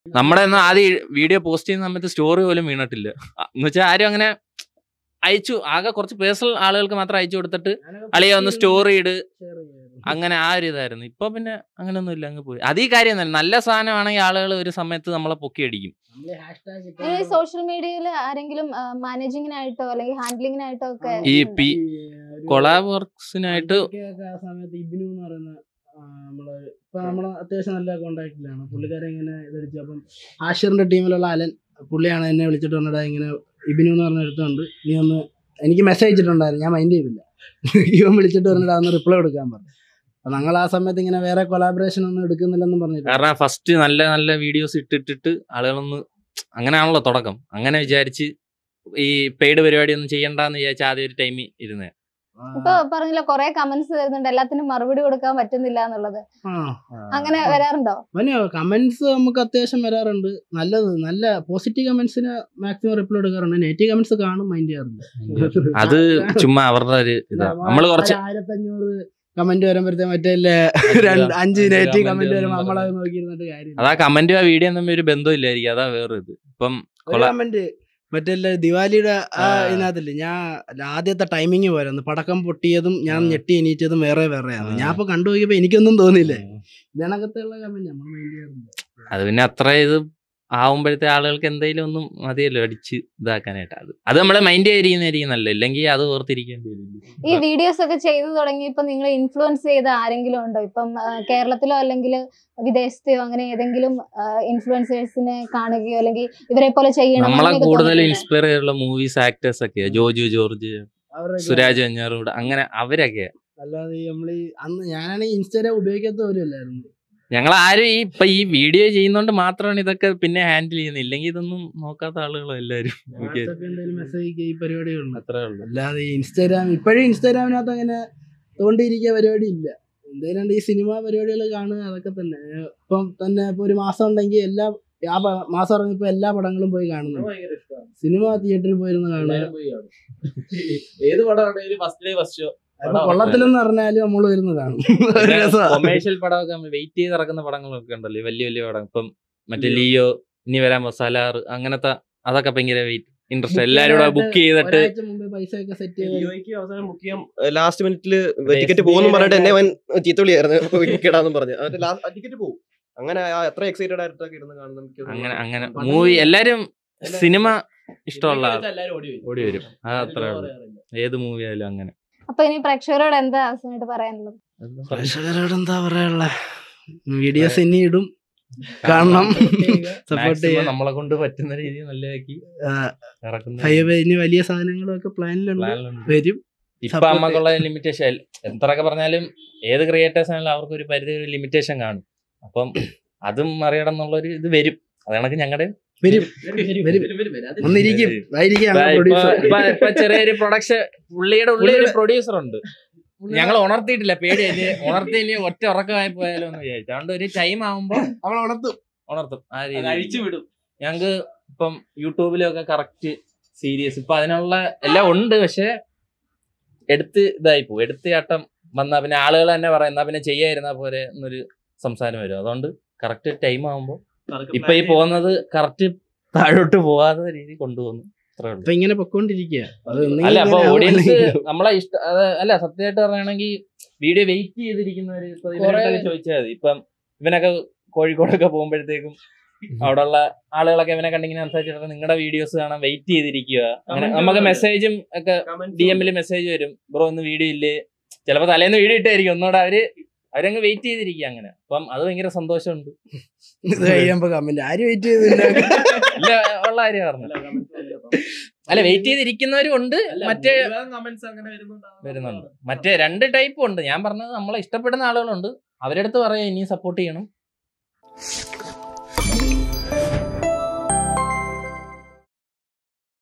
നമ്മുടെ ഒന്നും ആദ്യം വീഡിയോ പോസ്റ്റ് ചെയ്യുന്ന സമയത്ത് സ്റ്റോറി പോലും വീണിട്ടില്ല എന്ന് വെച്ചാൽ ആരും അങ്ങനെ അയച്ചു ആകെ കുറച്ച് പേഴ്സണൽ ആളുകൾക്ക് മാത്രം അയച്ചു കൊടുത്തിട്ട് അളിയ ഒന്ന് സ്റ്റോറി ഇട് അങ്ങനെ ആ ഒരു ഇതായിരുന്നു ഇപ്പൊ പിന്നെ അങ്ങനെയൊന്നും ഇല്ല അങ്ങ് പോയി അതീ കാര്യം തന്നെ നല്ല സാധനമാണെങ്കിൽ ആളുകൾ ഒരു സമയത്ത് നമ്മളെ പൊക്കി അടിക്കും ഈ സോഷ്യൽ മീഡിയയിൽ ആരെങ്കിലും മാനേജിങ്ങിനായിട്ടോ അല്ലെങ്കിൽ ഹാൻഡ്ലിങ്ങിനായിട്ടോ ഒക്കെ ഈ പി കൊളാബ് വർക്സിനായിട്ട് ആ സമയത്ത് ഇബിനു എന്ന് പറയുന്ന ആ, നമ്മള് ഇപ്പൊ നമ്മള് അത്യാവശ്യം നല്ല കോണ്ടാക്റ്റിലാണ് പുള്ളിക്കാരൻ ഇങ്ങനെ ഇതടിച്ചു അപ്പം ആഷിറിന്റെ ടീമിലുള്ള അലൻ പുള്ളിയാണ് എന്നെ വിളിച്ചിട്ട് പറഞ്ഞിട്ട് ഇങ്ങനെ ഇബിനു എന്ന് പറഞ്ഞ എടുത്തുണ്ട് നീ ഒന്ന് എനിക്ക് മെസ്സേജ് അയച്ചിട്ടുണ്ടായിരുന്നു ഞാൻ മൈൻഡ് ചെയ്തില്ല ഇവൻ വിളിച്ചിട്ട് പറഞ്ഞിട്ട് അതൊന്ന് റിപ്ലൈ കൊടുക്കാൻ പറഞ്ഞു അപ്പൊ ഞങ്ങൾ ആ സമയത്ത് ഇങ്ങനെ വേറെ കൊളാബറേഷൻ ഒന്നും എടുക്കുന്നില്ലെന്നും പറഞ്ഞിട്ട് കാരണം ഫസ്റ്റ് നല്ല നല്ല വീഡിയോസ് ഇട്ടിട്ടിട്ട് ആളുകളൊന്ന് അങ്ങനെയാണല്ലോ തുടക്കം അങ്ങനെ വിചാരിച്ച് ഈ പെയ്ഡ് പരിപാടി ഒന്നും ചെയ്യണ്ടെന്ന് വിചാരിച്ച ആദ്യം ഒരു ടൈമിൽ ഇരുന്നേ ഇപ്പൊ പറഞ്ഞില്ല കൊറേ കമന്റ്സ് വരുന്നുണ്ട് എല്ലാത്തിനും മറുപടി കൊടുക്കാൻ പറ്റുന്നില്ല എന്നുള്ളത് ആ അങ്ങനെ വരാറുണ്ടോ പിന്നെ കമന്റ്സ് നമുക്ക് അത്യാവശ്യം വരാറുണ്ട് നല്ലത് നല്ല പോസിറ്റീവ് കമന്റ്സിന് മാക്സിമം റിപ്ലൈ എടുക്കാറുണ്ട് നെഗറ്റീവ് കമന്റ്സ് കാണും മൈൻഡ് ചെയ്യാറില്ല അത് ചുമ്മാ അവരുടെ ഒരു ഇതാ നമ്മള് കുറച്ച് ആയിരത്തഞ്ഞൂറ് കമന്റ് വരുമ്പോഴത്തേ മറ്റേ ഇല്ലേ രണ്ട് അഞ്ച് നെഗറ്റീവ് കമന്റ് വരുമ്പോ നമ്മളത് നോക്കിയിരുന്നിട്ട് കാര്യം അതാ കമന്റും ആ വീഡിയോ തമ്മിൽ ഒരു ബന്ധം ഇല്ലായിരിക്കും അതാ വേറെ ഇത് ഇപ്പം കൊള- കമന്റ് മറ്റേ ഇല്ലേ ദിവാലിയുടെ ആ ആ. ഇതിനകത്തില്ലേ ഞാൻ ആദ്യത്തെ ടൈമിങ് പോരായിരുന്നു പടക്കം പൊട്ടിയതും ഞാൻ ആ. ഞെട്ടി എണീറ്റതും വേറെ വേറെയാണ് ആ. ഞാൻ ഇപ്പൊ കണ്ടു നോക്കിയപ്പോ എനിക്കൊന്നും തോന്നിയില്ലേ ഇതിനകത്തുള്ള കമന്റ് നമ്മൾ മൈൻഡ് ചെയ്യാറില്ല അത് പിന്നെ അത്ര ഇത് ആവുമ്പോഴത്തെ ആളുകൾക്ക് എന്തെങ്കിലും ഒന്നും മതിയല്ലോ അടിച്ച് ഇതാക്കാനായിട്ട് അത് അത് നമ്മള് മൈൻഡ് ചെയ്തിരിക്കുന്നതായിരിക്കും നല്ലത് ഇല്ലെങ്കിൽ അത് ഓർത്തിരിക്കേണ്ടി വരും ഈ വീഡിയോസ് ഒക്കെ ചെയ്തു തുടങ്ങിയപ്പോ നിങ്ങൾ ഇൻഫ്ലുവൻസ് ചെയ്ത ആരെങ്കിലും ഉണ്ടോ ഇപ്പം ആ, കേരളത്തിലോ അല്ലെങ്കിൽ വിദേശത്തെയോ അങ്ങനെ ഏതെങ്കിലും ഇൻഫ്ലുവൻസേഴ്സിനെ കാണുകയോ അല്ലെങ്കിൽ ഇവരെ പോലെ ചെയ്യണം നമ്മളെ അങ്ങനെയൊക്കെ കൂടുതൽ തോന്നിയിട്ടുണ്ടോ? ഇൻസ്പയർ ചെയ്തുള്ള മൂവീസ് ആക്ടേഴ്സ് ഒക്കെ ജോജു ജോർജ് അവരൊക്കെ സുരാജ് വെഞ്ഞാറൂട് അങ്ങനെ അവരൊക്കെ അല്ലാതെ ഈ നമ്മളീ അന്ന് ഞാനാണെങ്കിൽ ഇൻസ്റ്റാഗ്രാം ഉപയോഗിക്കാത്ത പോലും അല്ലായിരുന്നു ഞങ്ങൾ ആരും ഈ ഇപ്പൊ ഈ വീഡിയോ ചെയ്യുന്നോണ്ട് മാത്രമാണ് ഇതൊക്കെ പിന്നെ ഹാൻഡിൽ ചെയ്യുന്നത് ഇല്ലെങ്കിൽ ഇതൊന്നും നോക്കാത്ത ആളുകളും എല്ലാവരും മിക്കവരും. വാട്സാപ്പിൽ എന്തെങ്കിലും മെസ്സേജ് ഈ പരിപാടികളുണ്ട് അത്രേ ഉള്ളൂ അല്ലാതെ ഈ ഇൻസ്റ്റാഗ്രാം ഇപ്പോഴും ഇൻസ്റ്റാഗ്രാമിനകത്ത് അങ്ങനെ തോണ്ടിയിരിക്കുക പരിപാടി ഇല്ല എന്തെങ്കിലും ഈ സിനിമ പരിപാടികൾ കാണുക അതൊക്കെ തന്നെ ഏഹ് ഇപ്പം തന്നെ ഇപ്പൊ ഒരു മാസം ഉണ്ടെങ്കിൽ എല്ലാ ആ പ- മാസം ഇറങ്ങിയപ്പോ എല്ലാ പടങ്ങളും പോയി കാണുന്നുണ്ട് സിനിമ തിയേറ്ററിൽ പോയിരുന്ന് കാണുക ഏത് പടമാണെങ്കിലും ഫസ്റ്റ് ഡേ ഫസ്റ്റ് ഷോ അപ്പൊ കൊള്ളത്തിലെന്ന് പറഞ്ഞാലും നമ്മൾ വരുന്ന കാണും ഒരു രസമാ. കൊമേഴ്ഷ്യൽ പടമൊക്കെ വെയിറ്റ് ചെയ്ത് ഇറക്കുന്ന പടങ്ങളൊക്കെ ഉണ്ടല്ലോ ഈ വലിയ വലിയ പടം ഇപ്പം മറ്റേ ലിയോ ഇനി വരാൻ സലാർ അങ്ങനത്തെ അതൊക്കെ ഭയങ്കര വെയിറ്റ് ഇൻട്രസ്റ്റ് എല്ലാരും കൂടെ ബുക്ക് ചെയ്തിട്ട് ഒരാഴ്ച മുമ്പേ പൈസ ഒക്കെ സെറ്റ് ചെയ്ത് ലിയോയ്ക്ക് അവസാനം ബുക്ക് ചെയ്യാൻ ലാസ്റ്റ് മിനിറ്റിൽ ടിക്കറ്റ് പോകുന്നു പറഞ്ഞിട്ട് എന്നെ അവൻ ചീത്തവിളിയായിരുന്നു കിടാന്ന് പറഞ്ഞു ടിക്കറ്റ് പോകും അങ്ങനെ ആ എത്ര എക്സൈറ്റഡ് ആയിട്ടൊക്കെ ഇരുന്ന് കാണുന്ന എനിക്ക് തോന്നുന്നു. അങ്ങനെ അങ്ങനെ പണ്ട് മൂവി എല്ലാരും എല്ലാരും സിനിമ ഇഷ്ടമുള്ള ആൾ എല്ലാവരും ഓടി വരും. ഓടി വരും അത് അത്രേ ആരും ഉള്ളൂ പറയാറില്ല. ഏത് മൂവി ആയാലും അങ്ങനെ അപ്പൊ ഇനി പ്രേക്ഷകരോട് എന്താ അവസാനമായിട്ട് പറയാനുള്ളത് പ്രേക്ഷകരോട് എന്താ പറയാനുള്ള വീഡിയോസ് ഇനി ഇടും കാണണം സപ്പോർട്ട് Maximum ചെയ്യാം നമ്മളെ കൊണ്ട് പറ്റുന്ന രീതിയിൽ നല്ലതാക്കി ആ, ഇറക്കുന്ന പയ്യെ ഇനി വലിയ സാധനങ്ങളും ഒക്കെ പ്ലാനിലുണ്ട് പ്ലാനിലുണ്ട്. വരും ഇപ്പൊ support അമ്മക്കുള്ള ലിമിറ്റേഷൻ എത്രയൊക്കെ പറഞ്ഞാലും ഏത് ക്രിയേറ്റേഴ്സ് ആണെങ്കിലും അവർക്ക് ഒരു പരിധി ഒരു ലിമിറ്റേഷൻ കാണും അപ്പം അതും മറികടന്നുള്ള ഒരു ഇത് വരും അത് കണക്ക് ഞങ്ങളുടെ വരും വരും ഒന്നിരിക്കും ആയിരിക്കും പ്രൊഡ്യൂസർ ചെറിയൊരു പ്രൊഡക്ഷൻ പുള്ളിയുടെ ഉള്ളിൽ ഒരു പ്രൊഡ്യൂസർ ഉണ്ട് ഞങ്ങൾ ഉണർത്തിയിട്ടില്ല പേടി ഇനി ഉണർത്തി ഇനി ഒറ്റ ഉറക്കമായി പോയാലോ എന്ന് വിചാരിച്ചു അതുകൊണ്ട് ഒരു ടൈം ആവുമ്പോ അവൾ ഉണർത്തും ഉണർത്തും ആ രീതി വിടും ഞങ്ങക്ക് ഇപ്പം യൂട്യൂബിലൊക്കെ കറക്റ്റ് സീരിയസ് ഇപ്പൊ അതിനുള്ള എല്ലാം ഉണ്ട് പക്ഷെ എടുത്ത് ഇതായി പോകും എടുത്ത് ചാട്ടം വന്നാ പിന്നെ ആളുകൾ തന്നെ പറയുന്ന പിന്നെ ചെയ്യാതിരുന്നാ പോരെ എന്നൊരു സംസാരം വരും അതുകൊണ്ട് കറക്റ്റ് ടൈം ആവുമ്പോ അതൊക്കെ ഇപ്പൊ ഈ plan പോകുന്നത് കറക്റ്റ് താഴോട്ട് പോവാത്ത രീതി കൊണ്ടുപോകുന്നു അത്രേ ഉള്ളൂ അപ്പൊ ഇങ്ങനെ പൊക്കോണ്ടിരിക്കുക അത് ഒന്നെങ്കിൽ അല്ല അപ്പൊ ഇങ്ങനെ ആവും, ഓഡിയൻസ് അല്ലെങ്കിൽ- നമ്മളെ ഇഷ്ട അത് അല്ല സത്യമായിട്ട് പറയുകയാണെങ്കിൽ വീഡിയോ വെയിറ്റ് ചെയ്തിരിക്കുന്നവര് ഇപ്പൊ ഇവരൊക്കെ ചോദിച്ചാൽ മതി ഇപ്പം ഇവനൊക്കെ കോഴിക്കോടൊക്കെ പോകുമ്പോഴത്തേക്കും അവിടെയുള്ള ആളുകളൊക്കെ ഇവനെ കണ്ടിങ്ങനെ സംസാരിച്ചിട്ട് നിങ്ങളുടെ വീഡിയോസ് കാണാൻ വെയിറ്റ് ചെയ്തിരിക്കുക അങ്ങനെ Comment നമുക്ക് ഉണ്ട്. മെസ്സേജും ഒക്കെ comments ഡി എമ്മിൽ മെസ്സേജ് വരും ബ്രോ ഇന്ന് വീഡിയോ ഇല്ലേ ചിലപ്പോ തലേന്ന് വീഡിയോ ഇട്ടായിരിക്കും ഒന്നുകൂടെ അവര് അവരങ്ങ് വെയിറ്റ് ചെയ്തിരിക്കുക അങ്ങനെ അപ്പം അത് ഭയങ്കര സന്തോഷമുണ്ട് ഇത് കഴിയുമ്പോ കമന്റ് ആരും വെയിറ്റ് ചെയ്തില്ല ഇല്ല ഉള്ള കാര്യം പറഞ്ഞു അല്ല, comments വന്നില്ല. അല്ല വെയിറ്റ് ചെയ്തിരിക്കുന്നവരും ഉണ്ട് അല്ല, മറ്റേ ഭൂരിഭാഗം comments അങ്ങനെ വരുന്നുണ്ടാവും. വരുന്നുണ്ട് മറ്റേ രണ്ട് ടൈപ്പും ഉണ്ട് ഞാൻ പറഞ്ഞത് നമ്മളെ ഇഷ്ടപ്പെടുന്ന ആളുകളുണ്ട് അവരുടെ അടുത്ത് പറയാം ഇനിയും സപ്പോർട്ട് ചെയ്യണം